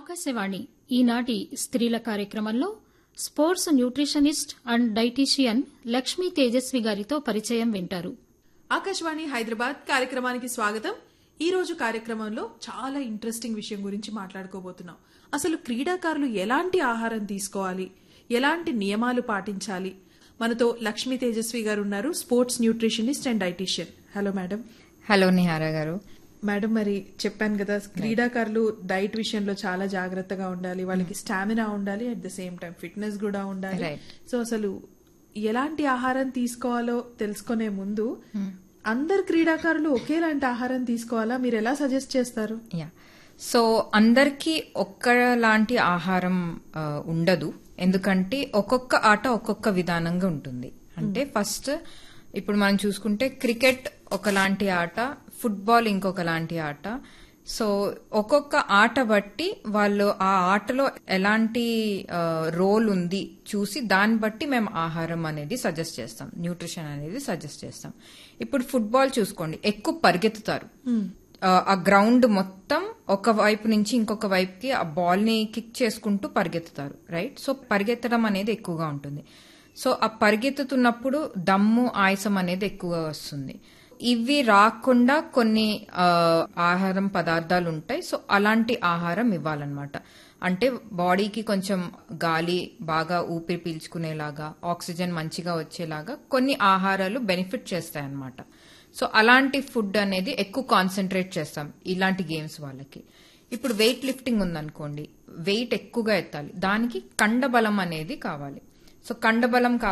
ఆకాశవాణి ఈనాటి స్త్రీల కార్యక్రమంలో sports nutritionist and dietician Lakshmi Tejaswi గారితో పరిచయం వింటారు ఆకాశవాణి హైదరాబాద్ కార్యక్రమానికి స్వాగతం ఈ రోజు కార్యక్రమంలో చాలా ఇంట్రెస్టింగ్ విషయం గురించి మాట్లాడుకోబోతున్నాం అసలు క్రీడాకారులు ఎలాంటి ఆహారం తీసుకోవాలి ఎలాంటి నియమాలు పాటించాలి మనతో లక్ష్మీ తేజస్వి గారు ఉన్నారు sports nutritionist and dietician hello madam hello Nihara గారు మేడం మరి చెప్పాను కదా క్రీడాకారులు డైట్ విషయంలో చాలా జాగ్రత్తగా ఉండాలి వాళ్ళకి స్టామినా ఉండాలి at the same time fitness కూడా ఉండాలి Right. సో అసలు ఎలాంటి ఆహారం తీసుకోవాలో తెలుసుకునే ముందు అందరు క్రీడాకారులు ఒకేలాంటి ఆహారం తీసుకోవాలా మీరు ఎలా సజెస్ట్ చేస్తారు యా సో అందరికీ ఒక్కలాంటి ఆహారం ఆ, ఉండదు ఎందుకంటే ఒక్కొక్క ఆట ఒక్కొక్క విధానంగా ఉంటుంది అంటే ఫస్ట్ ఇప్పుడు మనం చూసుకుంటే క్రికెట్ ఒకలాంటి ఆట ఫుట్బాల్ ఇంకొకలాంటి ఆట సో ఒక్కొక్క ఆట బట్టి వాళ్ళు ఆ ఆటలో ఎలాంటి రోల్ ఉంది చూసి దాన్ని బట్టి మేము ఆహారం అనేది సజెస్ట్ చేస్తాం న్యూట్రిషన్ అనేది సజెస్ట్ చేస్తాం ఇప్పుడు ఫుట్బాల్ చూసుకోండి ఎక్కువ పరిగెత్తుతారు ఆ, ఆ గ్రౌండ్ మొత్తం ఒక వైపు నుంచి ఇంకొక వైపుకి ఆ బాల్ ని కిక్ చేసుకుంటూ పరిగెత్తుతారు రైట్ సో పరిగెత్తడం అనేది ఎక్కువగా ఉంటుంది సో ఆ పరిగెత్తుతున్నప్పుడు దమ్ము ఆయాసం అనేది ఎక్కువగా వస్తుంది ఇవి రాకుండా కొన్ని ఆ, ఆహారం పదార్థాలు ఉంటాయి సో అలాంటి ఆహారం ఇవ్వాలన్నమాట అంటే బాడీకి కొంచెం గాలి బాగా ఊపిరి పీల్చుకునేలాగా ఆక్సిజన్ మంచిగా వచ్చేలాగా కొన్ని ఆహారాలు బెనిఫిట్ చేస్తాయి అన్నమాట సో అలాంటి ఫుడ్ అనేది ఎక్కువ కాన్సన్ట్రేట్ చేస్తాం ఇలాంటి గేమ్స్ వాళ్ళకి ఇప్పుడు వెయిట్ లిఫ్టింగ్ ఉందనుకోండి వెయిట్ ఎక్కువగా ఎత్తాలి దానికి కండబలం అనేది కావాలి సో కండబలం